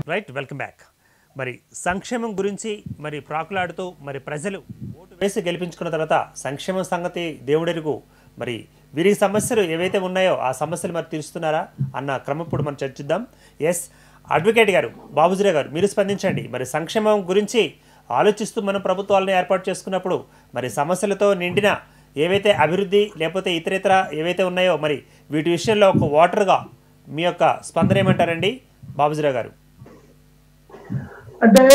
Right welcome back మరి సంక్షేమం గురించి మరి ప్రాకులాడుతూ మరి ప్రజలు ఓటు వేసి గెలిపించుకున్న తర్వాత సంక్షేమం సంగతి దేవుడెరుగు మరి వీరి సమస్యలు ఏవైతే ఉన్నాయో ఆ సమస్యలు మరి తీరుస్తున్నారా అన్న క్రమం ఇప్పుడు మనం చర్చిద్దాం ఎస్ అడ్వకేట్ గారు బాబుజీరావు గారు మీరు స్పందించండి మరి సంక్షేమం గురించి ఆలోచిస్తూ మనం ప్రభుత్వాలను ఏర్పాటు చేసుకున్నప్పుడు మరి సమస్యలతో నిండిన ఏవైతే అభివృద్ధి లేకపోతే ఇతరేతర ఏవైతే ఉన్నాయో మరి వీటి విషయంలో ఒక ఓటర్గా మీ యొక్క స్పందన ఏమంటారండి బాబుజీరావు గారు అంటే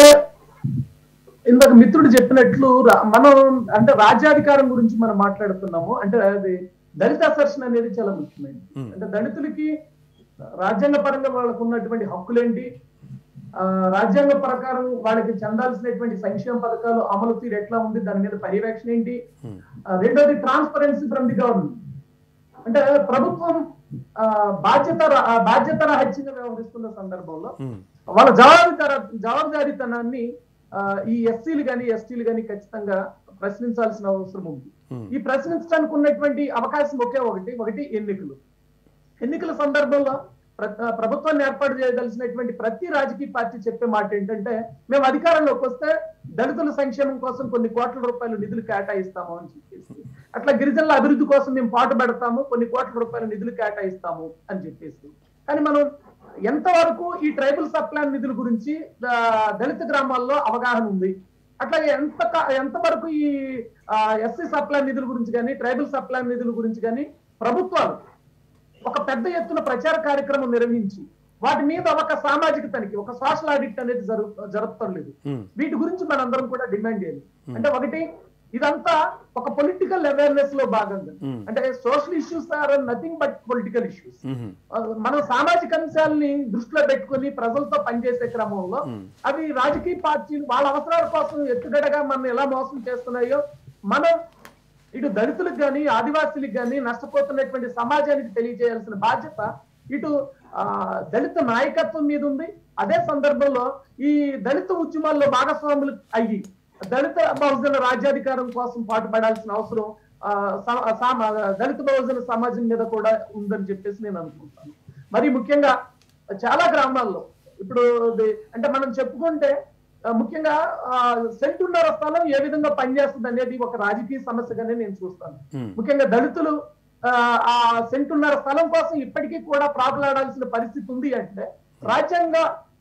ఇందాక మిత్రుడు చెప్పినట్లు రా- మనం అంటే రాజ్యాధికారం గురించి మనం మాట్లాడుతున్నాము అంటే అది దళిత అసర్షన్ అనేది చాలా ముఖ్యమైనది Hmm. అంటే దళితులకి రాజ్యాంగ పరంగా వాళ్ళకు ఉన్నటువంటి హక్కులేంటి ఆ, రాజ్యాంగ ప్రకారం వాళ్ళకి చెందాల్సినటువంటి సంక్షేమ పథకాలు అమలు తీరు ఎట్లా ఉంది దాని మీద పర్యవేక్షణ ఏంటి Hmm. ఆ, రెండోది ట్రాన్స్పరెన్సీ ఫ్రమ్ ది గవర్నమెంట్ అంటే ప్రభుత్వం ఆ, బాధ్యత రా- ఆ, బాధ్యత రాహిత్యంగా వ్యవహరిస్తున్న సందర్భంలో ఉమ్, వాళ్ళ జవాబుదార జవాబుదారీతనాన్ని ఆ, ఈ ఎస్సీలు గాని ఎస్టీలు గాని ఖచ్చితంగా ప్రశ్నించాల్సిన అవసరం ఉంది ఉమ్, ఈ ప్రశ్నించడానికి ఉన్నటువంటి అవకాశం ఒకే ఒకటి ఒకటి ఎన్నికలు ఎన్నికల సందర్భంలో ప్ర- ఆ, ప్రభుత్వాన్ని ఏర్పాటు చేయదలసినటువంటి ప్రతి రాజకీయ పార్టీ చెప్పే మాట ఏంటంటే మేము అధికారంలోకి వస్తే దళితుల సంక్షేమం కోసం కొన్ని కోట్ల రూపాయల నిధులు కేటాయిస్తాము అని చెప్పేసి అట్లా గిరిజనుల అభివృద్ధి కోసం మేము పాటు పెడతాము కొన్ని కోట్ల రూపాయల నిధులు కేటాయిస్తాము అని చెప్పేసి కానీ మనం ఎంతవరకు ఈ ట్రైబల్ సప్లాన్ నిధుల గురించి ఆ, దళిత గ్రామాల్లో అవగాహన ఉంది అట్లాగే ఎంత కా- ఎంతవరకు ఈ ఎస్సీ సప్లాన్ నిధుల గురించి కానీ ట్రైబల్ సప్లాన్ నిధుల గురించి కానీ ప్రభుత్వాలు ఒక పెద్ద ఎత్తున ప్రచార కార్యక్రమం నిర్వహించి వాటి మీద ఒక సామాజిక తనిఖీ ఒక సోషల్ ఆడిట్ అనేది జరుగు జరుపుతం లేదు ఉమ్, వీటి గురించి మనందరం కూడా డిమాండ్ చేయాలి అంటే ఒకటి ఇదంతా ఒక పొలిటికల్ అవేర్నెస్ లో భాగంగా Hmm. అంటే social issues are nothing but political issues um, మనం సామాజిక అంశాలని దృష్టిలో పెట్టుకొని ప్రజలతో పనిచేసే క్రమంలో ఉమ్, అవి రాజకీయ పార్టీలు వాళ్ళ అవసరాల కోసం ఎత్తుగడగా మనం ఎలా మోసం చేస్తున్నాయో మనం ఇటు దళితులకు కానీ ఆదివాసీలకు కానీ నష్టపోతున్నటువంటి సమాజానికి తెలియజేయాల్సిన బాధ్యత ఇటు ఆ, దళిత నాయకత్వం మీద ఉంది అదే సందర్భంలో ఈ దళిత ఉద్యమాల్లో భాగస్వాములు అయ్యి దళిత బహుజన రాజ్యాధికారం కోసం పాటుపడాల్సిన అవసరం ఆ, సమ- సామ- దళిత బహుజన సమాజం మీద కూడా ఉందని చెప్పేసి నేను అనుకుంటాను మరి ముఖ్యంగా చాలా గ్రామాల్లో ఇప్పుడు ఇది- అంటే మనం చెప్పుకుంటే ఆ, ముఖ్యంగా ఆ, సెంటున్నర స్థలం ఏ విధంగా పనిచేస్తుంది అనేది ఒక రాజకీయ సమస్యగానే నేను చూస్తాను ఉమ్, ముఖ్యంగా దళితులు ఆ, ఆ సెంటున్నర స్థలం కోసం ఇప్పటికీ కూడా ప్రాకులాడాల్సిన పరిస్థితి ఉంది అంటే రాజ్యాంగ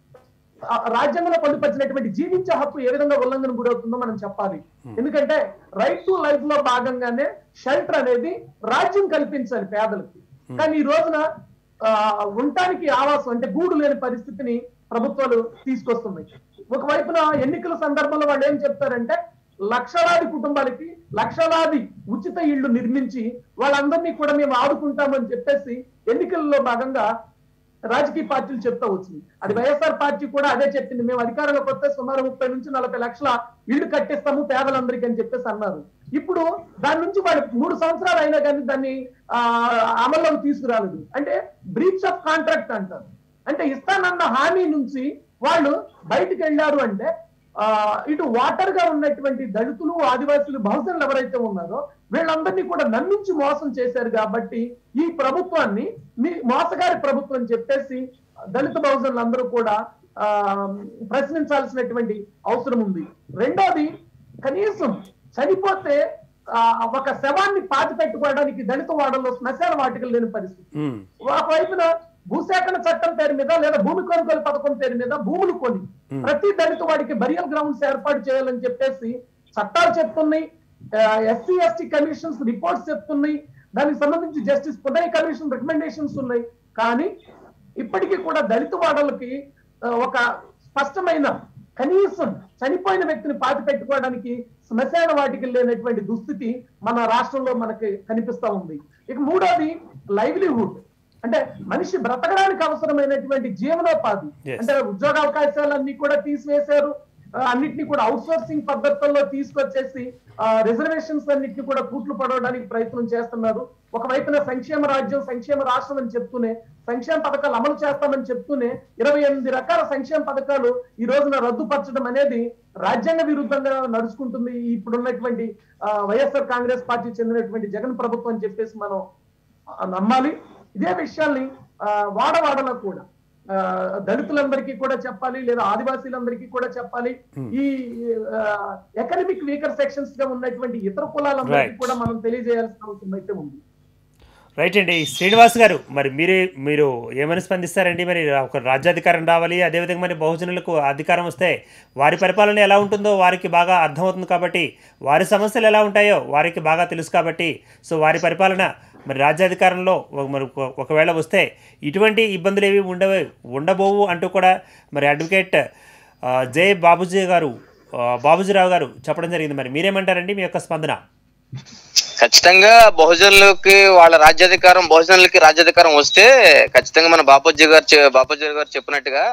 ఆ, రాజ్యాంగంలో పొందుపరిచినటువంటి జీవించే హక్కు ఏ విధంగా ఉల్లంఘన గురవుతుందో మనం చెప్పాలి ఎందుకంటే రైట్ టు లైఫ్ లో భాగంగానే షెల్టర్ అనేది రాజ్యం కల్పించాలి పేదలకి కానీ ఈ రోజున ఆ, ఉండటానికి ఆవాసం అంటే గూడు లేని పరిస్థితిని ప్రభుత్వాలు తీసుకొస్తున్నాయి ఒకవైపున ఎన్నికల సందర్భంలో వాళ్ళు ఏం చెప్తారంటే లక్షలాది కుటుంబాలకి లక్షలాది ఉచిత ఇళ్లు నిర్మించి వాళ్ళందరినీ కూడా మేము ఆదుకుంటామని చెప్పేసి ఎన్నికల్లో భాగంగా రాజకీయ పార్టీలు చెప్తా వచ్చింది అది వైఎస్ఆర్ పార్టీ కూడా అదే చెప్పింది మేము అధికారంలోకి వస్తే సుమారు ముప్పై నుంచి నలభై లక్షల ఇళ్లు కట్టిస్తాము పేదలందరికీ అని చెప్పేసి అన్నారు ఇప్పుడు దాని నుంచి వాళ్ళు మూడు సంవత్సరాలు అయినా కానీ దాన్ని ఆ, అమల్లోకి తీసుకురాలేదు అంటే బ్రీచ్ ఆఫ్ కాంట్రాక్ట్ అంటారు అంటే ఇస్తానన్న హామీ నుంచి వాళ్ళు బయటికి వెళ్ళారు అంటే ఆ, ఇటు వాటర్ గా ఉన్నటువంటి దళితులు ఆదివాసులు బహుజనులు ఎవరైతే ఉన్నారో వీళ్ళందరినీ కూడా నమ్మించి మోసం చేశారు కాబట్టి ఈ ప్రభుత్వాన్ని మీ మోసగారి ప్రభుత్వం అని చెప్పేసి దళిత బహుజనులు అందరూ కూడా ఆ ప్రశ్నించాల్సినటువంటి అవసరం ఉంది రెండోది కనీసం చనిపోతే ఆ, ఒక శవాన్ని పాతి పెట్టుకోవడానికి దళిత వాడల్లో శ్మశాన వాటికలు లేని పరిస్థితి ఉమ్, ఒకవైపున భూసేకరణ చట్టం పేరు మీద లేదా భూమి కొనుగోలు పథకం పేరు మీద భూములు కొని ప్రతి దళిత వాడికి బరియల్ గ్రౌండ్స్ ఏర్పాటు చేయాలని చెప్పేసి చట్టాలు చెప్తున్నాయి ఎస్సీ ఎస్టీ కమిషన్స్ రిపోర్ట్స్ చెప్తున్నాయి దానికి సంబంధించి జస్టిస్ పునయ్ కమిషన్ రికమెండేషన్స్ ఉన్నాయి కానీ ఇప్పటికీ కూడా దళిత వాడలకి ఆ, ఒక స్పష్టమైన కనీసం చనిపోయిన వ్యక్తిని పాతి పెట్టుకోవడానికి శ్మశాన వాటికి లేనటువంటి దుస్థితి మన రాష్ట్రంలో మనకి కనిపిస్తా ఉంది ఇక మూడోది లైవ్లీహుడ్ అంటే మనిషి బ్రతకడానికి అవసరమైనటువంటి జీవనోపాధి Yes. అంటే ఉద్యోగ అవకాశాలన్నీ కూడా తీసివేశారు ఆ, అన్నిటిని కూడా అవుట్ సోర్సింగ్ పద్ధతుల్లో తీసుకొచ్చేసి రిజర్వేషన్స్ అన్నిటిని కూడా కూట్లు పడవడానికి ప్రయత్నం చేస్తున్నారు ఒకవైపున సంక్షేమ రాజ్యం సంక్షేమ రాష్ట్రం అని చెప్తూనే సంక్షేమ పథకాలు అమలు చేస్తామని చెప్తూనే ఇరవై ఎనిమిది రకాల సంక్షేమ పథకాలు ఈ రోజున రద్దుపరచడం అనేది రాజ్యాంగ విరుద్ధంగా నడుచుకుంటుంది ఇప్పుడున్నటువంటి ఆ, వైఎస్ఆర్ కాంగ్రెస్ పార్టీ చెందినటువంటి జగన్ ప్రభుత్వం అని చెప్పేసి మనం ఆ, నమ్మాలి ఇదే విషయాల్ని ఆ, వాడవాడలో కూడా ఆ, దళితులందరికీ కూడా చెప్పాలి లేదా ఆదివాసీలందరికీ కూడా చెప్పాలి Hmm. ఈ ఎకనమిక్ వీకర్ సెక్షన్స్ గా ఉన్నటువంటి ఇతర కులాలందరికీ Right. కూడా మనం తెలియజేయాల్సిన అవసరం అయితే ఉంది రైట్ అండి శ్రీనివాస్ గారు మరి మీరే మీరు ఏమని స్పందిస్తారండి మరి ఒక రాజ్యాధికారం రావాలి అదేవిధంగా మరి బహుజనులకు అధికారం వస్తే వారి పరిపాలన ఎలా ఉంటుందో వారికి బాగా అర్థమవుతుంది కాబట్టి వారి సమస్యలు ఎలా ఉంటాయో వారికి బాగా తెలుసు కాబట్టి సో వారి పరిపాలన మరి రాజ్యాధికారంలో ఒక- మరి ఒక- ఒకవేళ వస్తే ఇటువంటి ఇబ్బందులు ఏవి ఉండవు ఉండబోవు అంటూ కూడా మరి అడ్వకేట్ ఆ, జే బాబుజీ గారు ఆ, బాబుజీరావు గారు చెప్పడం జరిగింది మరి మీరేమంటారండి మీ యొక్క స్పందన ఖచ్చితంగా బహుజనులకి వాళ్ళ రాజ్యాధికారం బహుజనులకి రాజ్యాధికారం వస్తే ఖచ్చితంగా మన బాపూజీ గారు చె- బాపూజీ గారు చెప్పినట్టుగా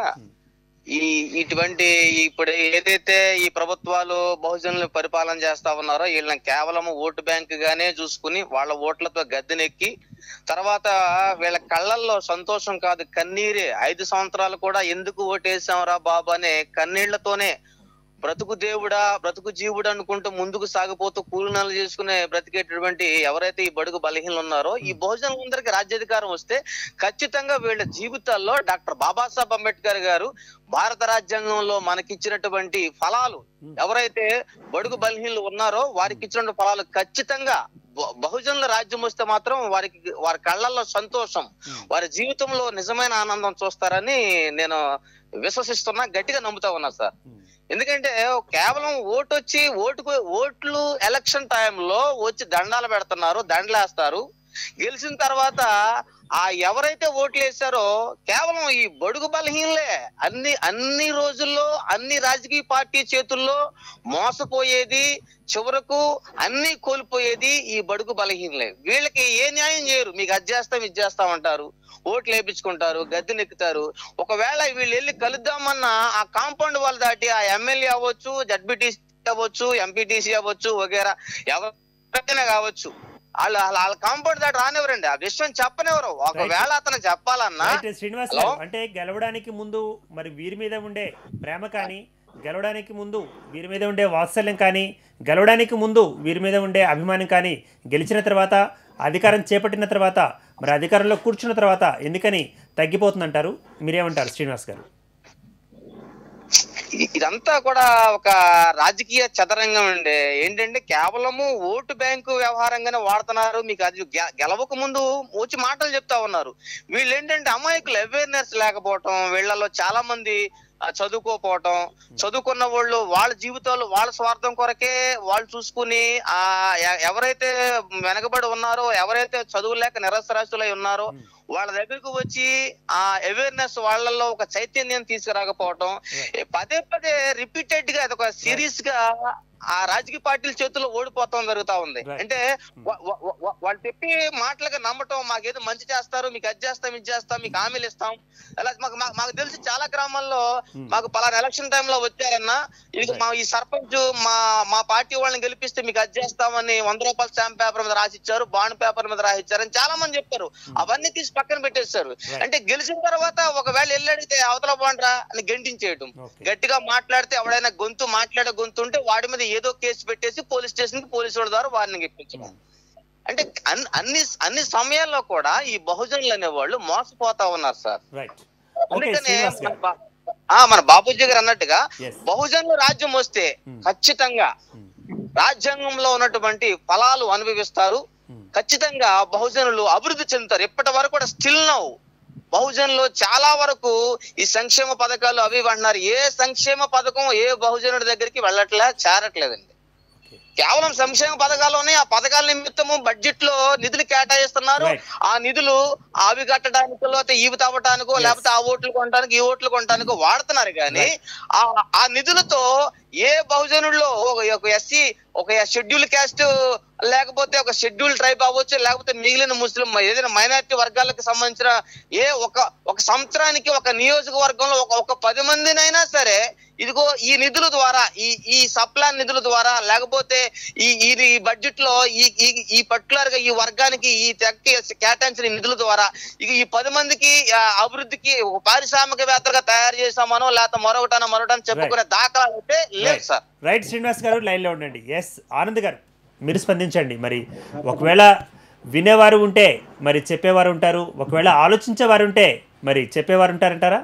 ఈ ఇటువంటి ఇప్పుడు ఏదైతే ఈ ప్రభుత్వాలు బహుజనులు పరిపాలన చేస్తా ఉన్నారో వీళ్ళని కేవలం ఓటు బ్యాంక్ గానే చూసుకుని వాళ్ళ ఓట్లతో గద్దెనెక్కి తర్వాత వీళ్ళ కళ్ళల్లో సంతోషం కాదు కన్నీరే ఐదు సంవత్సరాలు కూడా ఎందుకు ఓటేసాంరా బాబు అనే కన్నీళ్లతోనే బ్రతుకు దేవుడా బ్రతుకు జీవుడు అనుకుంటూ ముందుకు సాగిపోతూ కూలినాలు చేసుకునే బ్రతికేటటువంటి ఎవరైతే ఈ బడుగు బలహీనలు ఉన్నారో ఈ బహుజనులందరికీ రాజ్యాధికారం వస్తే ఖచ్చితంగా వీళ్ళ జీవితాల్లో డాక్టర్ బాబాసాహెబ్ అంబేద్కర్ గారు భారత రాజ్యాంగంలో మనకిచ్చినటువంటి ఫలాలు ఎవరైతే బడుగు బలహీనలు ఉన్నారో వారికి ఇచ్చినటువంటి ఫలాలు ఖచ్చితంగా బ- బహుజనుల రాజ్యం వస్తే మాత్రం వారికి వారి కళ్ళల్లో సంతోషం వారి జీవితంలో నిజమైన ఆనందం చూస్తారని నేను విశ్వసిస్తున్నా గట్టిగా నమ్ముతా ఉన్నా సార్ ఎందుకంటే కేవలం ఓటు వచ్చి ఓటుకు ఓట్లు ఎలక్షన్ టైంలో వచ్చి దండాలు పెడుతున్నారు దండలేస్తారు గెలిచిన తర్వాత ఆ ఎవరైతే ఓట్లు వేశారో కేవలం ఈ బడుగు బలహీనలే అన్ని అన్ని రోజుల్లో అన్ని రాజకీయ పార్టీ చేతుల్లో మోసపోయేది చివరకు అన్ని కోల్పోయేది ఈ బడుగు బలహీనలే వీళ్ళకి ఏ న్యాయం చేయరు మీకు అది చేస్తాం ఇది చేస్తాం అంటారు ఓట్లు వేపించుకుంటారు గద్దెనెక్కుతారు ఒకవేళ వీళ్ళు వెళ్ళి కలుద్దామన్నా ఆ కాంపౌండ్ వాళ్ళు దాటి ఆ ఎమ్మెల్యే అవ్వచ్చు జడ్బిటీసీ అవ్వచ్చు ఎంపీటీసీ అవ్వచ్చు వగేరా ఎవరైనా కావచ్చు వాళ్ళు వాళ్ళ వాళ్ళ కాంపౌండ్ దాటి రానివ్వరండి ఆ విషయం చెప్పనివ్వరు ఒకవేళ అతను చెప్పాలన్నా రైట్ శ్రీనివాస్ హలో? గారు అంటే గెలవడానికి ముందు మరి వీరి మీద ఉండే ప్రేమ కానీ గెలవడానికి ముందు వీరి మీద ఉండే వాత్సల్యం కానీ గెలవడానికి ముందు వీరి మీద ఉండే అభిమానం కానీ గెలిచిన తర్వాత అధికారం చేపట్టిన తర్వాత మరి అధికారంలో కూర్చున్న తర్వాత ఎందుకని తగ్గిపోతుందంటారు మీరేమంటారు శ్రీనివాస్ గారు ఇ- ఇదంతా కూడా ఒక రాజకీయ చదరంగం అండి ఏంటంటే కేవలము ఓటు బ్యాంకు వ్యవహారంగానే వాడుతున్నారు మీకు అది గె- గెలవక ముందు వచ్చి మాటలు చెప్తా ఉన్నారు వీళ్ళు ఏంటంటే అమాయకులు అవేర్నెస్ లేకపోవటం వీళ్ళలో చాలా మంది ఆ, చదువుకోపోవటం చదువుకున్న వాళ్ళు వాళ్ళ జీవితాలు వాళ్ళ స్వార్థం కొరకే వాళ్ళు చూసుకుని ఆ ఎ- ఎవరైతే వెనకబడి ఉన్నారో ఎవరైతే చదువు లేక నిరసరాశులై ఉన్నారో వాళ్ళ దగ్గరకు వచ్చి ఆ అవేర్నెస్ వాళ్ళల్లో ఒక చైతన్యం తీసుకురాకపోవటం ఏ పదే పదే రిపీటెడ్ గా ఒక సిరీస్ గా ఆ రాజకీయ పార్టీల చేతుల్లో ఓడిపోతాం జరుగుతా ఉంది Right. అంటే వా- వా- వా- వాళ్ళు చెప్పి మాటలుగా నమ్మటం మాకేదో మంచి చేస్తారు మీకు అది చేస్తాం ఇది చేస్తాం మీకు హామీలు ఇస్తాం అలా మాకు మా- మాకు తెలిసి చాలా గ్రామాల్లో Hmm. మాకు పలానా ఎలక్షన్ టైంలో వచ్చారన్నా ఇది మా ఈ సర్పంచ్ మా మా పార్టీ వాళ్ళని గెలిపిస్తే మీకు అది చేస్తామని వంద రూపాయల స్టాంప్ పేపర్ మీద రాసిచ్చారు బాండ్ పేపర్ మీద రాసిచ్చారు అని చాలా మంది చెప్పారు అవన్నీ తీసి పక్కన పెట్టేశారు Right. అంటే గెలిచిన తర్వాత ఒకవేళ వెళ్ళడితే అవతల బాండ్రా అని గెంటించేయటం Okay. గట్టిగా మాట్లాడితే ఎవడైనా గొంతు మాట్లాడే గొంతు ఉంటే వాడి మీద ఏదో కేసు పెట్టేసి పోలీస్ స్టేషన్ కి పోలీసు వాళ్ళ ద్వారా వారిని ఇప్పించడం అంటే అన్ని అన్ని అన్ని సమయాల్లో కూడా ఈ బహుజనులు అనేవాళ్ళు మోసపోతా ఉన్నారు సార్ రైట్ ఓకే అందుకనే శ్రీనివాస్ మన గారు బా- ఆ మన బాపూజీ గారు అన్నట్టుగా Yes. బహుజనుల రాజ్యం వస్తే Hmm. ఖచ్చితంగా Hmm. రాజ్యాంగంలో ఉన్నటువంటి ఫలాలు అనుభవిస్తారు Hmm. ఖచ్చితంగా బహుజనులు అభివృద్ధి చెందుతారు ఇప్పటి వరకు కూడా స్టిల్ నౌ బహుజనులు చాలా వరకు ఈ సంక్షేమ పథకాలు అవి ఇవి అంటున్నారు ఏ సంక్షేమ పథకం ఏ బహుజనుడి దగ్గరికి వెళ్ళట్లే చేరట్లేదండి ఓకే కేవలం సంక్షేమ పథకాల్లోనే ఆ పథకాల నిమిత్తము బడ్జెట్ లో నిధులు కేటాయిస్తున్నారు Right. ఆ నిధులు అవి కట్టడానికో లేకపోతే ఇవి తవ్వటానికో Yes. లేకపోతే ఆ ఓట్లు కొనడానికి ఈ ఓట్లు కొనడానికో వాడుతున్నారు కానీ ఆ ఆ నిధులతో ఏ బహుజనుల్లో ఒక- ఒక ఎస్సీ ఒక షెడ్యూల్ క్యాస్ట్ లేకపోతే ఒక షెడ్యూల్ ట్రైబ్ అవ్వచ్చు లేకపోతే మిగిలిన ముస్లిం ఏదైనా మైనారిటీ వర్గాలకు సంబంధించిన ఏ ఒక ఒక సంవత్సరానికి ఒక నియోజకవర్గంలో ఒక ఒక పది మందినైనా సరే ఇదిగో ఈ నిధుల ద్వారా ఈ ఈ సప్లాన్ నిధుల ద్వారా లేకపోతే ఈ ఈ బడ్జెట్ లో ఈ ఈ ఈ పర్టికులర్ గా ఈ వర్గానికి ఈ తెగకి కేటాయించిన నిధుల ద్వారా ఇక ఈ పది మందికి ఆ, అభివృద్ధికి ఒక పారిశ్రామికవేత్తలుగా తయారు చేసామనో లేకపోతే మరొకటనో మరొకటని చెప్పుకునే దాఖలాలు అయితే లేదు సార్ రైట్ శ్రీనివాస్ గారు లైన్లో ఉండండి ఎస్ ఆనంద్ గారు మీరు స్పందించండి మరి ఒకవేళ వినేవారు ఉంటే మరి చెప్పేవారు ఉంటారు ఒకవేళ ఆలోచించేవారు ఉంటే మరి చెప్పేవారు ఉంటారంటారా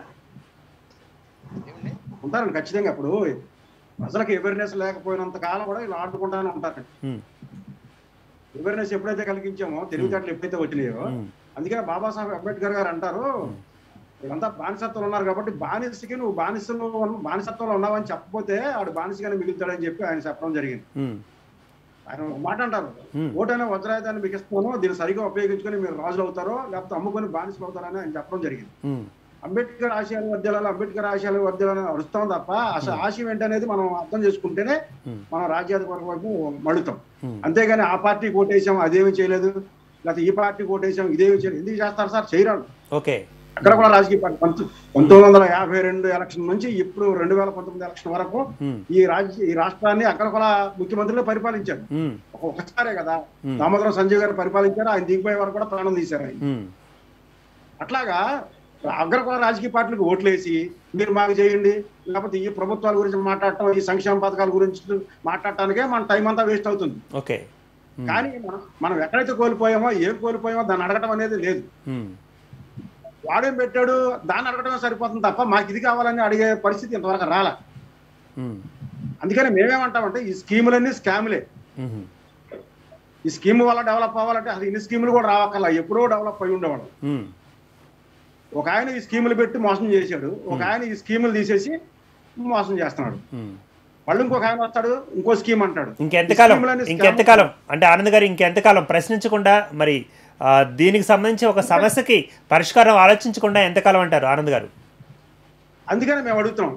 ఉంటారండి ఖచ్చితంగా ఇప్పుడు ప్రజలకు అవేర్నెస్ లేకపోయినంత కాలం కూడా ఇలా ఆడుకుంటానే ఉంటారండి ఉమ్, అవేర్నెస్ ఎప్పుడైతే కలిగించామో తెలివితేటలు ఎప్పుడైతే వచ్చినాయో ఉమ్, అందుకని బాబాసాహెబ్ అంబేద్కర్ గారు అంటారు వీళ్ళంతా బానిసత్వంలో ఉన్నారు కాబట్టి బానిసకి నువ్వు బానిసలో ఉన్న- బానిసత్వంలో ఉన్నావని చెప్పకపోతే ఆడు బానిసగానే మిగులుతాడని చెప్పి ఆయన చెప్పడం జరిగింది ఉమ్, ఆయన ఒక మాట అంటారు ఉమ్, ఓటైన వజ్రాయుధాన్ని మీకు ఇస్తాను దీన్ని సరిగా ఉపయోగించుకొని మీరు రాజులు అవుతారో లేకపోతే అమ్ముకొని బానిసలు అవుతారని ఆయన చెప్పడం జరిగింది ఉమ్, అంబేద్కర్ ఆశయాలు వర్ధ్యాలు అంబేద్కర్ ఆశయాలు వర్ధ్యాలని అరుస్తాం తప్ప అసలు ఆశయం ఏంటనేది మనం అర్థం చేసుకుంటేనే Hmm. మనం రాజ్యాధికార వైపు మడుతాం ఉమ్, అంతేగాని ఆ పార్టీ ఓటేసాం అదేమి చేయలేదు లేకపోతే ఈ పార్టీ ఓటేసాం ఇదేమి చేయలేదు ఎందుకు చేస్తారు సార్ చేయరాడు ఓకే అక్కడ కూడా రాజకీయ పార్టీ పంతొ- పంతొమ్మిది వందల యాభై రెండు ఎలక్షన్ నుంచి ఇప్పుడు రెండు వేల పంతొమ్మిది ఎలక్షన్ వరకు ఉమ్, ఈ రాజ్య ఈ రాష్ట్రాన్ని అక్కడ కూడా ముఖ్యమంత్రులు పరిపాలించారు ఉమ్, ఒక- ఒకసారే కదా Hmm. దామోదరం సంజయ్ గారు పరిపాలించారు ఆయన దిగిపోయే వరకు కూడా ప్రాణం తీశారు ఆయన ఉమ్, అట్లాగా అగ్రకుల రాజకీయ పార్టీలకు ఓట్లేసి మీరు మాకు చేయండి లేకపోతే ఈ ప్రభుత్వాల గురించి మాట్లాడటం ఈ సంక్షేమ పథకాల గురించి మాట్లాడటానికే మన టైం అంతా వేస్ట్ అవుతుంది ఓకే ఉమ్, కానీ మనం మనం ఎక్కడైతే కోల్పోయామో ఏం కోల్పోయామో దాన్ని అడగటం అనేది లేదు ఉమ్, వాడేం పెట్టాడు దాన్ని అడగటమే సరిపోతుంది తప్ప మాకు ఇది కావాలని అడిగే పరిస్థితి ఇంతవరకు రాల ఉమ్, అందుకని మేమేమంటామంటే ఈ స్కీములన్నీ స్కాములే ఉమ్, ఈ స్కీమ్ వల్ల డెవలప్ అవ్వాలంటే అసలు ఇన్ని స్కీములు కూడా రావక్కర్లా ఎప్పుడో డెవలప్ అయి ఉండేవాడు ఉమ్, ఒక ఆయన ఈ స్కీములు పెట్టి మోసం చేశాడు ఒక ఆయన ఈ స్కీములు తీసేసి మోసం చేస్తున్నాడు ఉమ్. మళ్ళీ ఇంకొక ఆయన వస్తాడు ఇంకో స్కీమ్ అంటాడు ఇంకెంతకాలం ఈ స్కీములన్నీ ఇంకెంతకాలం అంటే ఆనంద్ గారు ఇంకెంతకాలం ప్రశ్నించకుండా మరి ఆ, దీనికి సంబంధించి ఒక సమస్యకి పరిష్కారం ఆలోచించకుండా ఎంతకాలం అంటారు ఆనంద్ గారు అందుకని మేము అడుగుతున్నాం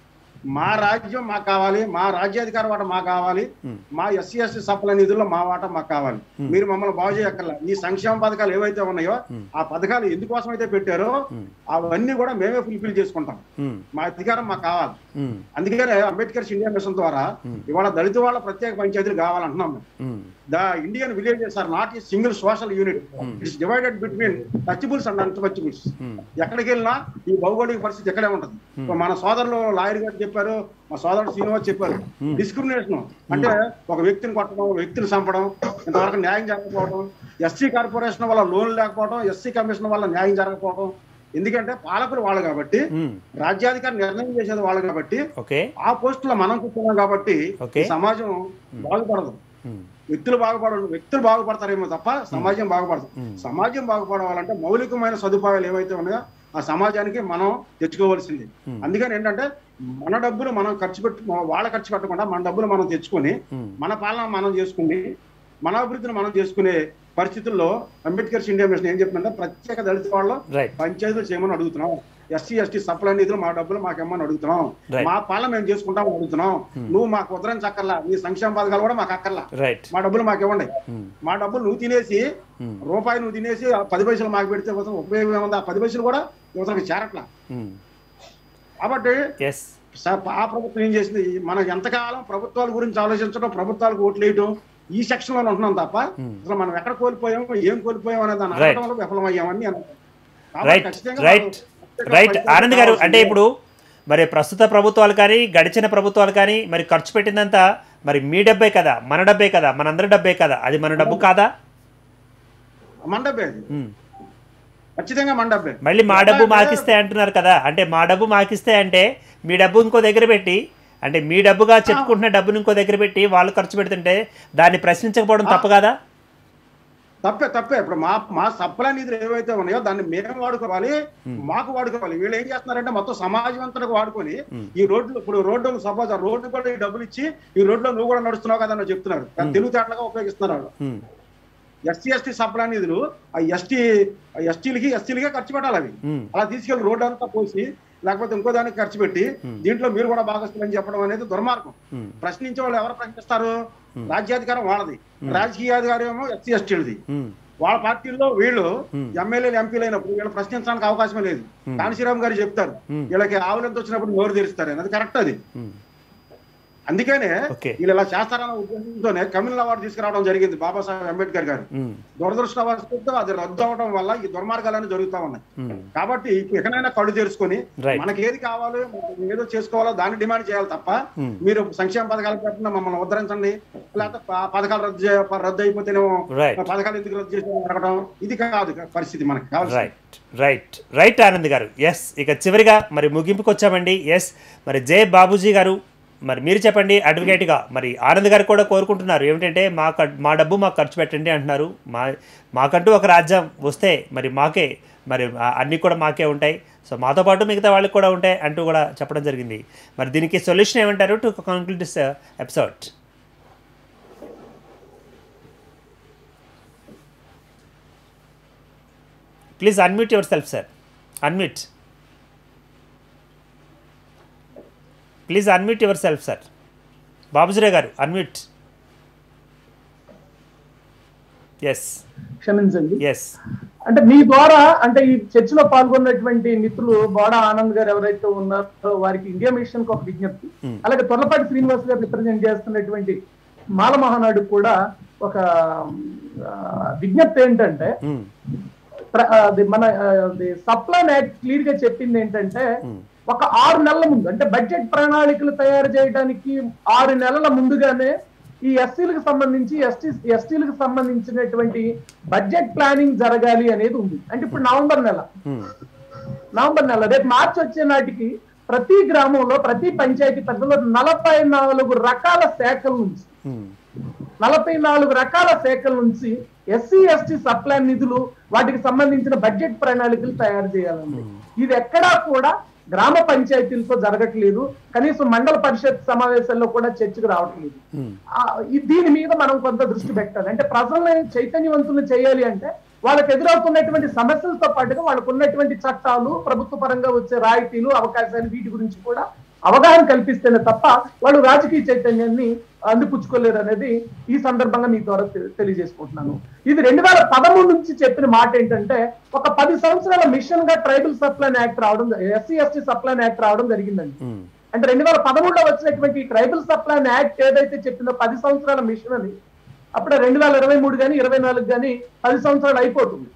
మా రాజ్యం మాకు కావాలి మా రాజ్యాధికార వాట మాకు కావాలి ఉమ్, మా ఎస్సీ ఎస్టీ సప్ల నిధుల్లో మా వాట మాకు కావాలి Hmm. మీరు మమ్మల్ని బాగు చేయక్కర్లా ఈ సంక్షేమ పథకాలు ఏవైతే ఉన్నాయో Hmm. ఆ పథకాలు ఎందుకోసం అయితే పెట్టారో ఉమ్, అవన్నీ కూడా మేమే ఫుల్ఫిల్ చేసుకుంటాం ఉమ్, మా అధికారం మాకు కావాలి ఉమ్, అందుకనే అంబేద్కర్ ఇండియా మిషన్ ద్వారా Hmm. ఇవాళ దళిత వాళ్ళ ప్రత్యేక పంచాయతీలు కావాలంటున్నాం మేము um, the Indian villages are not ఈ single social unit it's divided between touchables and untouchables um, ఎక్కడికి వెళ్ళినా ఈ భౌగోళిక పరిస్థితి ఎక్కడే ఉంటుంది ఇప్పుడు మన సోదరులు లాయర్ గారు చెప్పారు మా సోదరుడు శ్రీనివాస్ చెప్పారు డిస్క్రిమినేషన్ అంటే ఒక వ్యక్తిని కొట్టడం ఒక వ్యక్తిని చంపడం ఇంతవరకు న్యాయం జరగకపోవడం ఎస్సీ కార్పొరేషన్ వల్ల లోన్ లేకపోవడం ఎస్సీ కమిషన్ వల్ల న్యాయం జరగకపోవడం ఎందుకంటే పాలకులు వాళ్ళు కాబట్టి ఉమ్, రాజ్యాధికారి నిర్ణయం చేసేది వాళ్ళు కాబట్టి ఓకే ఆ పోస్టులో మనం కూర్చున్నాం కాబట్టి ఓకే. ఈ సమాజం బాగుపడదు ఉమ్, వ్యక్తులు బాగుపడరు వ్యక్తులు బాగుపడతారేమో తప్ప సమాజం బాగుపడదు Hmm. సమాజం బాగుపడాలంటే మౌలికమైన సదుపాయాలు ఏవైతే ఉన్నాయో ఆ సమాజానికి మనం తెచ్చుకోవాల్సింది Hmm. అందుకని ఏంటంటే మన డబ్బులు మనం ఖర్చు పెట్టు వాళ్ళ ఖర్చు పెట్టకుండా మన డబ్బులు మనం తెచ్చుకొని ఉమ్, మన పాలన మనం చేసుకుని మన అభివృద్ధిని మనం చేసుకునే పరిస్థితుల్లో అంబేద్కర్ ఇండియా మిషన్ ఏం చెప్తుందంటే ప్రత్యేక దళిత వాళ్ళు రైట్ పంచాయతీలు చేయమని అడుగుతున్నాం ఎస్సీ ఎస్టీ సప్లై నిధులు మా డబ్బులు మాకు ఇమ్మని అడుగుతున్నాం Right. మా పాలన మేము చేసుకుంటాం అడుగుతున్నాం నువ్వు మాకు ఉద్ధరించక్కర్లా నీ సంక్షేమ పథకాలు కూడా మాకు అక్కర్లా రైట్ మా డబ్బులు మాకు ఇవ్వండి ఉమ్, మా డబ్బులు నువ్వు తినేసి ఉమ్, రూపాయి నువ్వు తినేసి ఆ పది పైసలు మాకు పెడితే పోతాం ఉపయోగం ఏముంది ఆ పది పైసలు కూడా యువతలకు చేరట్లా ఉమ్, కాబట్టి ఎస్ స- ఆ ప్రభుత్వం ఏం చేసింది మనం ఎంతకాలం ప్రభుత్వాల గురించి ఆలోచించడం ప్రభుత్వాలకు ఓట్లు వేయడం ఈ సెక్షన్ లో ఉంటున్నాం తప్ప Hmm. అసలు మనం ఎక్కడ కోల్పోయాం ఏం కోల్పోయాం అనే దాన్ని Right. అడగడంలో విఫలమయ్యామని నేను కాబట్టి రైట్ ఖచ్చితంగా రైట్ మనం రైట్ ఆనంద్ గారు అంటే ఇప్పుడు మరి ప్రస్తుత ప్రభుత్వాలు కానీ గడిచిన ప్రభుత్వాలు కానీ మరి ఖర్చు పెట్టిందంతా మరి మీ డబ్బే కదా మన డబ్బే కదా మనందరి డబ్బే కదా అది మన డబ్బు కాదా మన డబ్బే అది. ఉమ్. ఖచ్చితంగా మన డబ్బే మళ్ళీ మా డబ్బు ఎట్లా అంటే- మాకిస్తే అంటున్నారు కదా అంటే మా డబ్బు మాకిస్తే అంటే మీ డబ్బు ఇంకో దగ్గర పెట్టి అంటే మీ డబ్బుగా చెప్పుకుంటున్న డబ్బుని ఇంకో దగ్గర పెట్టి వాళ్ళు ఖర్చు పెడుతుంటే దాన్ని ప్రశ్నించకపోవడం తప్పు కదా తప్పే తప్పే ఇప్పుడు మా మా సప్లై నిధులు ఏవైతే ఉన్నాయో దాన్ని మేము వాడుకోవాలి మాకు వాడుకోవాలి వీళ్ళు ఏం చేస్తున్నారంటే మొత్తం సమాజం అంతటా వాడుకొని ఈ రోడ్లు ఇప్పుడు రోడ్డు సపోజ్ ఆ రోడ్డు కూడా ఈ డబ్బులు ఇచ్చి ఈ రోడ్లో నువ్వు కూడా నడుస్తున్నావు కదా అని చెప్తున్నారు కానీ తెలివితేటలుగా ఉపయోగిస్తున్నారు వాళ్ళు ఉమ్, ఎస్సీ ఎస్టీ సప్లై నిధులు ఆ ఎస్టీ ఎస్టీలకి ఎస్టీలకే ఖర్చు పెట్టాలి అవి ఉమ్, అలా తీసుకెళ్లి రోడ్డు అంతా పోసి లేకపోతే ఇంకో దానికి ఖర్చు పెట్టి దీంట్లో మీరు కూడా భాగస్తులని చెప్పడం అనేది దుర్మార్గం ఉమ్, ప్రశ్నించే వాళ్ళు ఎవరు ప్రశ్నిస్తారు రాజ్యాధికారం వాళ్ళది రాజకీయాధికారం ఏమో ఎస్సీ ఎస్టీలది ఉమ్, వాళ్ళ పార్టీల్లో వీళ్ళు Hmm. ఎమ్మెల్యేలు ఎంపీలు అయినప్పుడు వీళ్ళు ప్రశ్నించడానికి అవకాశం లేదు కాంశీరామ్ గారు చెప్తారు Hmm. వీళ్ళకి ఆవులు ఎంత వచ్చినప్పుడు నోరు తెరుస్తారు అది కరెక్ట్ అది ఉమ్, అందుకనే Okay. వీళ్ళు ఇలా చేస్తారన్న ఉద్దేశంతోనే కమ్యూనల్ అవార్డు తీసుకురావడం జరిగింది బాబాసాహెబ్ అంబేద్కర్ గారు ఉమ్, దురదృష్టవశాత్తు అది రద్దు అవడం వల్ల ఈ దుర్మార్గాలన్నీ జరుగుతా ఉన్నాయి ఉమ్, కాబట్టి ఎక్కడైనా కళ్ళు తెరుచుకొని Right. మనకి ఏది కావాలో మనం ఏదో చేసుకోవాలో దాన్ని డిమాండ్ చేయాలి తప్ప Hmm. మీరు సంక్షేమ పథకాలు పెట్టిన మమ్మల్ని ఉద్ధరించండి లేకపోతే ప- పథకాలు రద్దు చే- రద్దు అయిపోతేనేమో Right. పథకాలు ఎందుకు రద్దు చేసి అడగడం ఇది కాదు పరిస్థితి మనకి కావాల్సింది రైట్ రైట్ రైట్ ఆనంద్ గారు ఎస్ ఇక చివరిగా మరి ముగింపుకి వచ్చామండి ఎస్ మరి జే బాబుజీ గారు మరి మీరు చెప్పండి అడ్వకేట్గా మరి ఆనంద్ గారు కూడా కోరుకుంటున్నారు ఏమిటంటే మా క- మా డబ్బు మాకు ఖర్చు పెట్టండి అంటున్నారు మా మాకంటూ ఒక రాజ్యం వస్తే మరి మాకే మరి ఆ- అన్నీ కూడా మాకే ఉంటాయి సో మాతో పాటు మిగతా వాళ్ళకి కూడా ఉంటాయి అంటూ కూడా చెప్పడం జరిగింది మరి దీనికి సొల్యూషన్ ఏమంటారు to conclude this episode please unmute yourself sir unmute please unmute yourself sir Babuji Rao garu unmute yes క్షమించండి ఎస్ అంటే మీ ద్వారా అంటే ఈ చర్చలో పాల్గొన్నటువంటి మిత్రులు బోడా ఆనంద్ గారు ఎవరైతే ఉన్నారో వారికి ఇండియా మిషన్ కు ఒక విజ్ఞప్తి అలాగే తొలపాటి శ్రీనివాస్ గారు రిప్రజెంట్ చేస్తున్నటువంటి మాల మహానాడు కూడా ఒక ఆ, విజ్ఞప్తి ఏంటంటే ప్ర- అది మన సప్లాన్ యాక్ట్ క్లియర్ గా చెప్పింది ఏంటంటే ఒక ఆరు నెలల ముందు అంటే బడ్జెట్ ప్రణాళికలు తయారు చేయడానికి ఆరు నెలల ముందుగానే ఈ ఎస్సీలకు సంబంధించి ఎస్టీ ఎస్టీలకు సంబంధించినటువంటి బడ్జెట్ ప్లానింగ్ జరగాలి అనేది ఉంది అంటే ఇప్పుడు నవంబర్ నెల నవంబర్ నెల రేపు మార్చి వచ్చే నాటికి ప్రతి గ్రామంలో ప్రతి పంచాయతీ పరిధిలో నలభై నాలుగు రకాల శాఖల నుంచి నలభై నాలుగు రకాల శాఖల నుంచి ఎస్సీ ఎస్టీ సప్లై నిధులు వాటికి సంబంధించిన బడ్జెట్ ప్రణాళికలు తయారు చేయాలండి ఇది ఎక్కడా కూడా గ్రామ పంచాయతీలతో జరగట్లేదు కనీసం మండల పరిషత్ సమావేశాల్లో కూడా చర్చకు రావట్లేదు ఆ, ఈ- దీని మీద మనం కొంత దృష్టి పెట్టాలి అంటే ప్రజల్ని చైతన్యవంతులు చేయాలి అంటే వాళ్ళకి ఎదురవుతున్నటువంటి సమస్యలతో పాటుగా వాళ్ళకు ఉన్నటువంటి చట్టాలు ప్రభుత్వ పరంగా వచ్చే రాయితీలు అవకాశాలు వీటి గురించి కూడా అవగాహన కల్పిస్తేనే తప్ప వాళ్ళు రాజకీయ చైతన్యాన్ని అందిపుచ్చుకోలేరు అనేది ఈ సందర్భంగా మీ ద్వారా తె- తెలియజేసుకుంటున్నాను ఇది రెండు వేల పదమూడు నుంచి చెప్పిన మాట ఏంటంటే ఒక పది సంవత్సరాల మిషన్ గా ట్రైబల్ సప్లైన్ యాక్ట్ రావడం ఎస్సీ ఎస్టీ సప్లైన్ యాక్ట్ రావడం జరిగిందండి అంటే రెండు వేల పదమూడులో వచ్చినటువంటి ట్రైబల్ సప్లైన్ యాక్ట్ ఏదైతే చెప్పిందో పది సంవత్సరాల మిషన్ అని అప్పుడే రెండు వేల ఇరవై మూడు కానీ ఇరవై నాలుగు కానీ పది సంవత్సరాలు అయిపోతుంది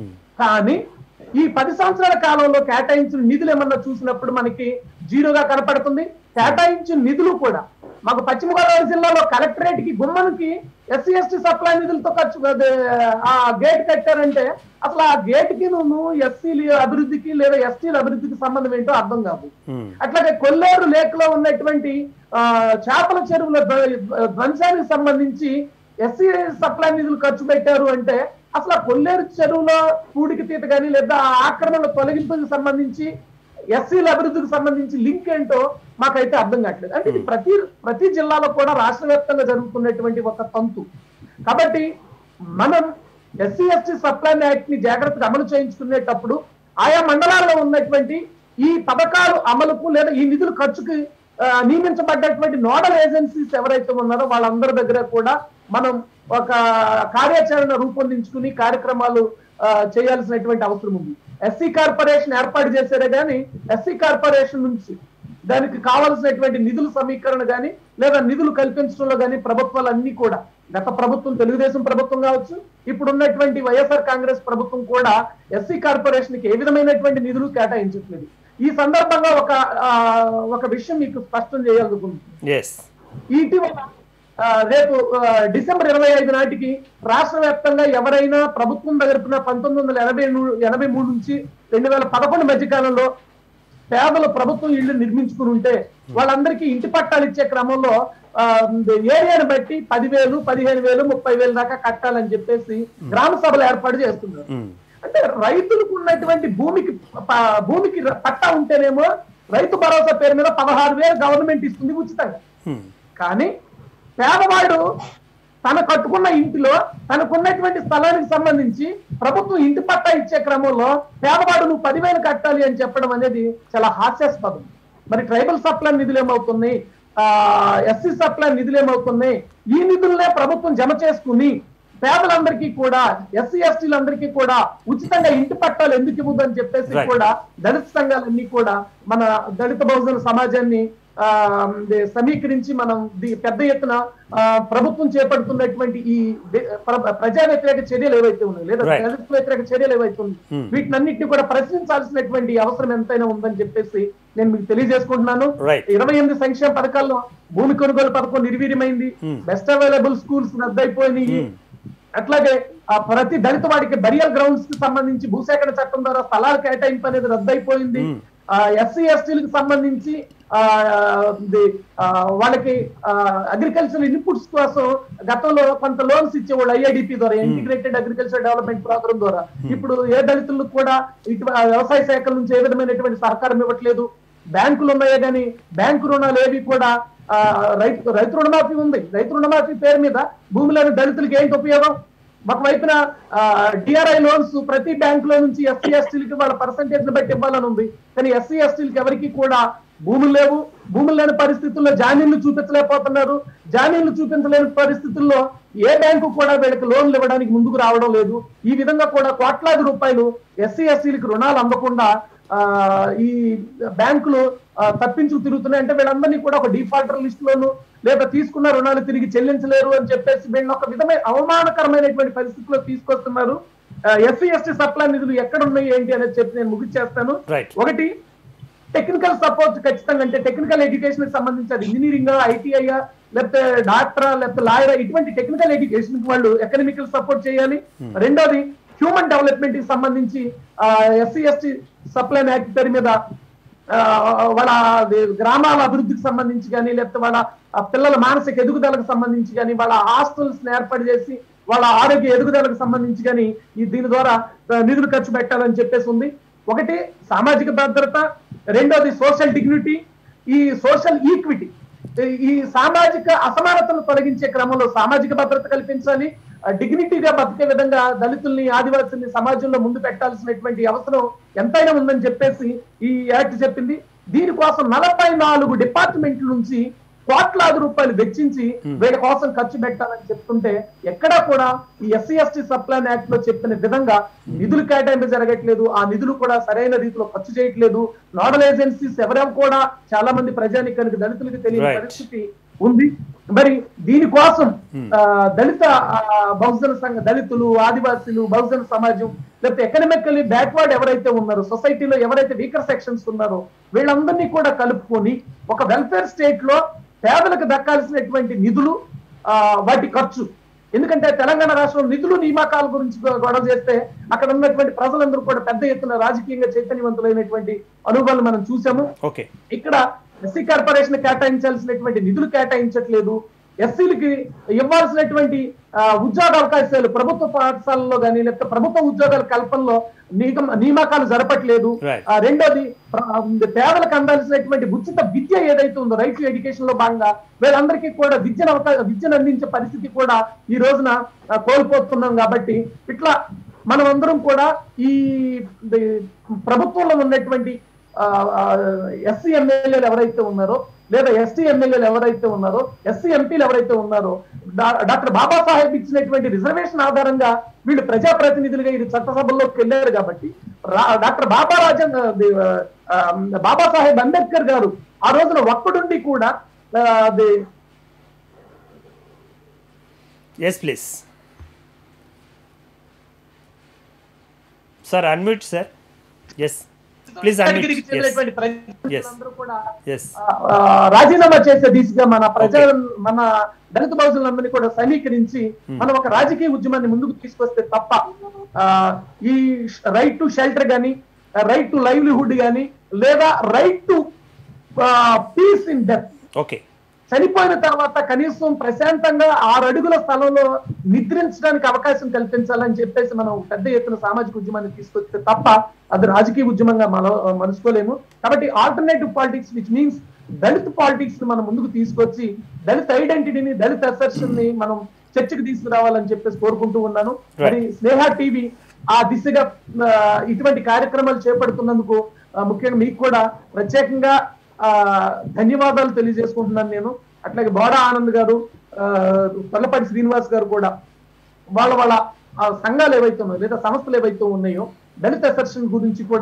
కానీ ఈ పది సంవత్సరాల కాలంలో కేటాయించిన నిధులు ఏమన్నా చూసినప్పుడు మనకి జీరోగా కనపడుతుంది కేటాయించిన నిధులు కూడా మాకు పశ్చిమ గోదావరి జిల్లాలో కలెక్టరేట్ కి గుమ్మనికి ఎస్సీ ఎస్టీ సప్లై నిధులతో ఖర్చు అదే, ఆ గేట్ కట్టారంటే అసలు ఆ గేట్ కి నువ్వు ఎస్సీల అభివృద్ధికి లేదా ఎస్టీల అభివృద్ధికి సంబంధం ఏంటో అర్థం కాదు అట్లాగే కొల్లేరు లేక్ లో ఉన్నటువంటి ఆ, చేపల చెరువుల ధ్వ- ధ్వంసానికి సంబంధించి ఎస్సీ సప్లై నిధులు ఖర్చు పెట్టారు అంటే అసలు ఆ కొల్లేరు చెరువులో పూడికి తీత కానీ లేదా ఆ ఆక్రమణ తొలగింపుకి సంబంధించి ఎస్సీల అభివృద్ధికి సంబంధించి లింక్ ఏంటో మాకైతే అర్థం కావట్లేదు అంటే ఇది ప్రతి ప్రతి జిల్లాలో కూడా రాష్ట్ర వ్యాప్తంగా జరుగుతున్నటువంటి ఒక తంతు కాబట్టి మనం ఎస్సీ ఎస్టీ సప్లై యాక్ట్ ని జాగ్రత్తగా అమలు చేయించుకునేటప్పుడు ఆయా మండలాల్లో ఉన్నటువంటి ఈ పథకాలు అమలుకు లేదా ఈ నిధుల ఖర్చుకి ఆ, నియమించబడ్డటువంటి నోడల్ ఏజెన్సీస్ ఎవరైతే ఉన్నారో వాళ్ళందరి దగ్గర కూడా మనం ఒక కార్యాచరణ రూపొందించుకుని కార్యక్రమాలు ఆ, చేయాల్సినటువంటి అవసరం ఉంది ఎస్సీ కార్పొరేషన్ ఏర్పాటు చేశారే గానీ ఎస్సీ కార్పొరేషన్ నుంచి దానికి కావాల్సినటువంటి నిధుల సమీకరణ గాని లేదా నిధులు కల్పించడంలో గాని ప్రభుత్వాలు అన్ని కూడా గత ప్రభుత్వం తెలుగుదేశం ప్రభుత్వం కావచ్చు ఇప్పుడు ఉన్నటువంటి వైఎస్ఆర్ కాంగ్రెస్ ప్రభుత్వం కూడా ఎస్సీ కార్పొరేషన్ కి ఏ విధమైనటువంటి నిధులు కేటాయించట్లేదు ఈ సందర్భంగా ఒక ఆ, ఒక విషయం మీకు స్పష్టం చేయాలనుకుంటున్నాను ఎస్ ఇటీవల ఆ, రేపు ఆ, డిసెంబర్ ఇరవై ఐదు నాటికి రాష్ట్ర వ్యాప్తంగా ఎవరైనా ప్రభుత్వం తరపున పంతొమ్మిది వందల ఎనభై మూడు ఎనభై మూడు నుంచి రెండు వేల పదకొండు మధ్య కాలంలో పేదలు ప్రభుత్వం ఇళ్లు నిర్మించుకుని ఉంటే వాళ్ళందరికీ ఇంటి పట్టాలు ఇచ్చే క్రమంలో ఆ, ఏరియాను బట్టి పదివేలు పదిహేను వేలు ముప్పై వేలు దాకా కట్టాలని చెప్పేసి గ్రామ సభలు ఏర్పాటు చేస్తున్నారు అంటే రైతులకు ఉన్నటువంటి భూమికి ప- భూమికి ర- పట్టా ఉంటేనేమో రైతు భరోసా పేరు మీద పదహారు వేలు గవర్నమెంట్ ఇస్తుంది ఉచితంగా కానీ పేదవాడు తన కట్టుకున్న ఇంటిలో తనకున్నటువంటి స్థలానికి సంబంధించి ప్రభుత్వం ఇంటి పట్టా ఇచ్చే క్రమంలో పేదవాడు నువ్వు పదివేలు కట్టాలి అని చెప్పడం అనేది చాలా హాస్యాస్పదం మరి ట్రైబల్ సప్లై నిధులు ఏమవుతున్నాయి ఆ ఎస్సీ సప్లై నిధులు ఏమవుతున్నాయి ఈ నిధులనే ప్రభుత్వం జమ చేసుకుని పేదలందరికీ కూడా ఎస్సీ ఎస్టీలందరికీ కూడా ఉచితంగా ఇంటి పట్టాలు ఎందుకు ఇవ్వదని చెప్పేసి Right. కూడా దళిత సంఘాలన్నీ కూడా మన దళిత బహుజన సమాజాన్ని ఆ, దే- సమీకరించి మనం ది- పెద్ద ఎత్తున ఆ, ప్రభుత్వం చేపడుతున్నటువంటి ఈ దే- ప్ర- ప్రజా వ్యతిరేక చర్యలు ఏవైతే ఉన్నాయి లేదా Right. దళిత వ్యతిరేక చర్యలు ఏవైతే ఉన్నాయి Hmm. వీటినన్నింటినీ కూడా ప్రశ్నించాల్సినటువంటి అవసరం ఎంతైనా ఉందని చెప్పేసి నేను మీకు తెలియజేసుకుంటున్నాను Right. ఇరవై ఎనిమిది సంక్షేమ పథకాల్లో భూమి కొనుగోలు పథకం నిర్వీర్యమైంది Hmm. బెస్ట్ అవైలబుల్ స్కూల్స్ రద్దయిపోయినాయి Hmm. అట్లాగే ఆ ప్రతి దళిత వాడికి బరియల్ గ్రౌండ్స్ కి సంబంధించి భూసేకరణ చట్టం ద్వారా స్థలాల కేటాయింపు అనేది రద్దయిపోయింది Hmm. ఎస్సీ ఎస్టీలకు సంబంధించి ఆ, ఇది, ఆ, వాళ్ళకి అగ్రికల్చర్ ఇన్పుట్స్ కోసం గతంలో కొంత లోన్స్ ఇచ్చేవాళ్ళు ఐఐడిపి ద్వారా ఇంటిగ్రేటెడ్ అగ్రికల్చర్ డెవలప్మెంట్ ప్రోగ్రామ్ ద్వారా ఇప్పుడు ఏ దళితులకు కూడా ఇటు ఆ వ్యవసాయ శాఖల నుంచి ఏ విధమైనటువంటి సహకారం ఇవ్వట్లేదు బ్యాంకులు ఉన్నాయే కానీ బ్యాంకు రుణాలు ఏవి కూడా ఆ, రైతు రైతు రుణమాఫీ ఉంది రైతు రుణమాఫీ పేరు మీద భూమి లేని దళితులకి ఏంటి ఉపయోగం ఒకవైపున డిఆర్ఐ లోన్స్ ప్రతి బ్యాంక్ లో నుంచి ఎస్సీ ఎస్టీలకి వాళ్ళ పర్సంటేజ్ బట్టి ఇవ్వాలని ఉంది కానీ ఎస్సీ ఎస్టీలకి ఎవరికి కూడా భూములు లేవు భూములు లేని పరిస్థితుల్లో జామీన్లు చూపించలేకపోతున్నారు జామీన్లు చూపించలేని పరిస్థితుల్లో ఏ బ్యాంకు కూడా వీళ్ళకి లోన్లు ఇవ్వడానికి ముందుకు రావడం లేదు ఈ విధంగా కూడా కోట్లాది రూపాయలు ఎస్సీ ఎస్టీలకి రుణాలు అందకుండా ఆ, ఈ బ్యాంకులు ఆ, తప్పించు తిరుగుతున్నాయి అంటే వీళ్ళందరినీ కూడా ఒక డిఫాల్టర్ లిస్ట్ లోను లేదా తీసుకున్న రుణాలు తిరిగి చెల్లించలేరు అని చెప్పేసి వీళ్ళని ఒక విధమైన అవమానకరమైనటువంటి పరిస్థితిలో తీసుకొస్తున్నారు ఎస్సీ ఎస్టీ సప్లై నిధులు ఎక్కడ ఉన్నాయి ఏంటి అనేది చెప్పి నేను ముగిచ్చేస్తాను Right. ఒకటి టెక్నికల్ సపోర్ట్ ఖచ్చితంగా అంటే టెక్నికల్ ఎడ్యుకేషన్ కి సంబంధించి అది ఇంజనీరింగ్ ఐటీఐ లేకపోతే డాక్టరా లేకపోతే లాయర్ ఇటువంటి టెక్నికల్ ఎడ్యుకేషన్ కి వాళ్ళు ఎకనామికల్ సపోర్ట్ చేయాలి రెండోది హ్యూమన్ డెవలప్మెంట్ కి సంబంధించి ఎస్సీ ఎస్టీ సప్లై యాక్ట్ పేరు మీద ఆ, వాళ్ళ అది గ్రామాల అభివృద్ధికి సంబంధించి కానీ లేకపోతే వాళ్ళ ఆ పిల్లల మానసిక ఎదుగుదలకు సంబంధించి కానీ వాళ్ళ హాస్టల్స్ ఏర్పాటు చేసి వాళ్ళ ఆరోగ్య ఎదుగుదలకు సంబంధించి కానీ ఈ దీని ద్వారా ఆ, నిధులు ఖర్చు పెట్టాలని చెప్పేసి ఉంది ఒకటి సామాజిక భద్రత రెండోది సోషల్ డిగ్నిటీ ఈ సోషల్ ఈక్విటీ ఈ సామాజిక అసమానతను తొలగించే క్రమంలో సామాజిక భద్రత కల్పించాలి డిగ్నిటీగా బతికే విధంగా దళితుల్ని ఆదివాసుల్ని సమాజంలో ముందు పెట్టాల్సినటువంటి అవసరం ఎంతైనా ఉందని చెప్పేసి ఈ యాక్ట్ చెప్పింది దీనికోసం నలభై నాలుగు డిపార్ట్మెంట్ల నుంచి కోట్లాది రూపాయలు వెచ్చించి వీళ్ళ కోసం ఖర్చు పెట్టాలని చెప్తుంటే ఎక్కడా కూడా ఈ ఎస్సీ ఎస్టీ సప్లాన్ యాక్ట్ లో చెప్పిన విధంగా నిధులు కేటాయింపు జరగట్లేదు ఆ నిధులు కూడా సరైన రీతిలో ఖర్చు చేయట్లేదు నోడల్ ఏజెన్సీస్ ఎవరెవరు కూడా చాలా మంది ప్రజానికానికి దళితులకు తెలియని Right. పరిస్థితి ఉంది మరి దీనికోసం ఆ, దళిత ఆ, బహుజన సంఘ దళితులు ఆదివాసీలు బహుజన సమాజం లేకపోతే ఎకనామికల్లీ బ్యాక్వర్డ్ ఎవరైతే ఉన్నారో సొసైటీలో ఎవరైతే వీకర్ సెక్షన్స్ ఉన్నారో వీళ్ళందరినీ కూడా కలుపుకొని ఒక వెల్ఫేర్ స్టేట్ లో పేదలకు దక్కాల్సినటువంటి నిధులు ఆ, వాటి ఖర్చు ఎందుకంటే తెలంగాణ రాష్ట్రం నిధులు నియామకాల గురించి గొ- గొడవ చేస్తే అక్కడ ఉన్నటువంటి ప్రజలందరూ కూడా పెద్ద ఎత్తున రాజకీయంగా చైతన్యవంతులైనటువంటి అనుభవాలు మనం చూసాము ఓకే ఇక్కడ ఎస్సీ కార్పొరేషన్ కేటాయించాల్సినటువంటి నిధులు కేటాయించట్లేదు ఎస్సీలకి ఇవ్వాల్సినటువంటి ఆ, ఉద్యోగ అవకాశాలు ప్రభుత్వ పాఠశాలలో కానీ లేకపోతే ప్రభుత్వ ఉద్యోగాల కల్పనలో నిగమ- నియామకాలు జరపట్లేదు Right. ఆ, రెండోది ప్ర- ఆ, పేదలకు అందాల్సినటువంటి ఉచిత విద్య ఏదైతే ఉందో రైట్ టు ఎడ్యుకేషన్ లో భాగంగా వీళ్ళందరికీ కూడా విద్యను అవకా విద్యను అందించే పరిస్థితి కూడా ఈ రోజున ఆ, కోల్పోతున్నాం కాబట్టి ఇట్లా మనం అందరం కూడా ఈ ది- ప్రభుత్వంలో ఉన్నటువంటి ఎస్సీ ఎమ్మెల్యేలు ఎవరైతే ఉన్నారో లేదా ఎస్టీ ఎమ్మెల్యేలు ఎవరైతే ఉన్నారో ఎస్సీ ఎంపీలు ఎవరైతే ఉన్నారో డా- డాక్టర్ బాబాసాహెబ్ ఇచ్చినటువంటి రిజర్వేషన్ ఆధారంగా వీళ్ళు ప్రజాప్రతినిధులుగా ఇది చట్టసభల్లోకి వెళ్ళారు కాబట్టి రా- డాక్టర్ బాబా రాజన్ ఆ, బాబాసాహెబ్ అంబేద్కర్ గారు ఆ రోజున ఒక్కడుండి కూడా ఆ, అది yes please sir unmute sir yes please కేటగిరీకి అన్మ్యూట్ ఎస్ చెందినటువంటి ప్రజలందరూ కూడా ఎస్ ఆ, రాజీనామా చేసే దిశగా మన ప్రజా మన దళిత బహుజనులందరినీ కూడా సమీకరించి మనం ఒక రాజకీయ ఉద్యమాన్ని ముందుకు తీసుకొస్తే తప్ప ఆ, ఈ రైట్ టు షెల్టర్ గాని రైట్ టు లైవ్లీహుడ్ గాని లేదా right to peace in death okay చనిపోయిన తర్వాత కనీసం ప్రశాంతంగా ఆరు అడుగుల స్థలంలో నిద్రించడానికి అవకాశం కల్పించాలని చెప్పేసి మనం పెద్ద ఎత్తున సామాజిక ఉద్యమాన్ని తీసుకొస్తే తప్ప అది రాజకీయ ఉద్యమంగా మన మనుసుకోలేము కాబట్టి alternative politics which means Dalit politics ని మనం ముందుకు తీసుకొచ్చి దళిత ఐడెంటిటీని దళిత అసర్షన్ ని మనం చర్చకు తీసుకురావాలని చెప్పేసి కోరుకుంటూ ఉన్నాను మరి స్నేహ టీవీ ఆ దిశగా ఆ, ఇటువంటి కార్యక్రమాలు చేపడుతున్నందుకు ఆ, ముఖ్యంగా మీకు కూడా ప్రత్యేకంగా ఆ ధన్యవాదాలు తెలియజేసుకుంటున్నాను నేను అట్లాగే బోడా ఆనంద్ గారు ఆ, పల్లపాటి శ్రీనివాస్ గారు కూడా వాళ్ళ వాళ్ళ ఆ సంఘాలు ఏవైతే ఉన్నాయో లేదా సంస్థలు ఏవైతే ఉన్నాయో దళిత అసర్షన్ గురించి కూడా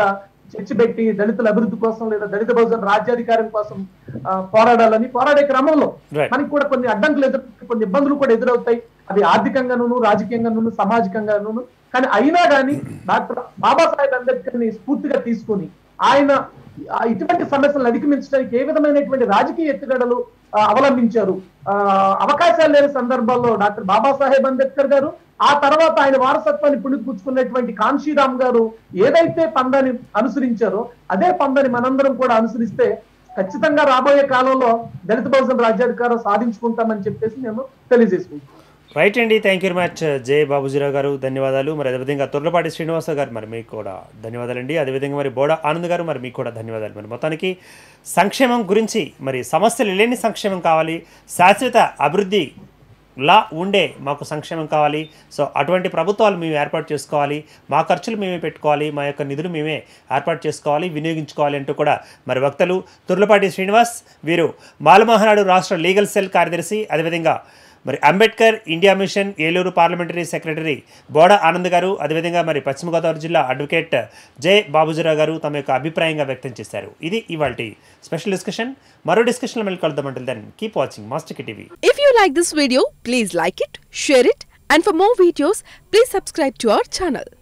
చర్చ పెట్టి దళితుల అభివృద్ధి కోసం లేదా దళిత బహుజన రాజ్యాధికారం కోసం ఆ, పోరాడాలని పోరాడే క్రమంలో Right. మనకి కూడా కొన్ని అడ్డంకులు ఎదురు కొన్ని ఇబ్బందులు కూడా ఎదురవుతాయి అది ఆర్థికంగాను రాజకీయంగాను సామాజికంగాను కానీ అయినా కానీ డాక్టర్ బాబాసాహెబ్ అంబేద్కర్ ని స్ఫూర్తిగా తీసుకొని ఆయన ఆ ఇటువంటి సమస్యలను అధిగమించడానికి ఏ విధమైనటువంటి రాజకీయ ఎత్తుగడలు ఆ, అవలంబించారు ఆ, అవకాశాలు లేని సందర్భాల్లో డాక్టర్ బాబాసాహెబ్ అంబేద్కర్ గారు ఆ తర్వాత ఆయన వారసత్వాన్ని పుణిపుచ్చుకున్నటువంటి కాన్షీరామ్ గారు ఏదైతే పందాన్ని అనుసరించారో అదే పందాన్ని మనందరం కూడా అనుసరిస్తే ఖచ్చితంగా రాబోయే కాలంలో దళిత బహుజన రాజ్యాధికారం సాధించుకుంటామని చెప్పేసి నేను తెలియజేసుకుంటాను రైట్ అండి thank you very much J Babuji Rao garu ధన్యవాదాలు మరి అదేవిధంగా తుర్లపాటి శ్రీనివాస గారు మరి మీకు కూడా ధన్యవాదాలండి అదేవిధంగా మరి బోడ ఆనంద్ గారు మరి మీకు కూడా ధన్యవాదాలు మరి మొత్తానికి సంక్షేమం గురించి మరి సమస్యలు లేని సంక్షేమం కావాలి శాశ్వత అభివృద్ధి లా ఉండే మాకు సంక్షేమం కావాలి సో అటువంటి ప్రభుత్వాలు మేము ఏర్పాటు చేసుకోవాలి మా ఖర్చులు మేమే పెట్టుకోవాలి మా యొక్క నిధులు మేమే ఏర్పాటు చేసుకోవాలి వినియోగించుకోవాలి అంటూ కూడా మరి వక్తలు తుర్లపాటి శ్రీనివాస్ వీరు మాలమహానాడు రాష్ట్ర లీగల్ సెల్ కార్యదర్శి అదేవిధంగా మరి Ambedkar India mission Eluru parliamentary secretary Boda Anand garu అదేవిధంగా మరి పశ్చిమ గోదావరి జిల్లా అడ్వకేట్ జే బాబుజీరావు గారు తమ యొక్క అభిప్రాయంగా వ్యక్తం చేశారు ఇది ఇవాళ స్పెషల్ డిస్కషన్ మరో డిస్కషన్లో మళ్ళీ కలుద్దామంటే then keep watching Master TV If you like this video, please like it, share it, and for more videos, please subscribe to our channel.